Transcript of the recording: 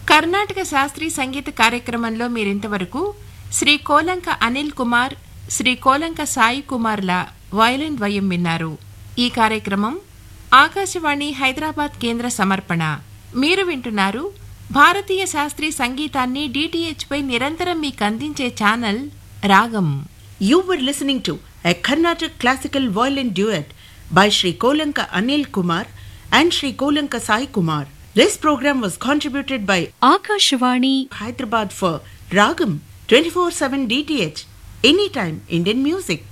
కర్ణాటక శాస్త్రీయ సంగీత కార్యక్రమంలో మీరింతవరకు శ్రీ కోలంక అనిల్ కుమార్ శ్రీ కోలంక సాయి కుమార్ల వయలిన్ ద్వయం విన్నారు ఈ కార్యక్రమం ఆకాశవాణి హైదరాబాద్ కేంద్ర సమర్పణ మీరు వింటున్నారు భారతీయ శాస్త్రీయ సంగీతాన్ని డిటిహెచ్ పై నిరంతరం మీకు అందించే ఛానల్ రాగం You were listening to a Carnatic classical violin duet by Sri Kolanka Anil Kumar and Sri Kolanka Sai Kumar. This program was contributed by Akashvani Hyderabad for Ragam 24/7 DTH Anytime Indian Music.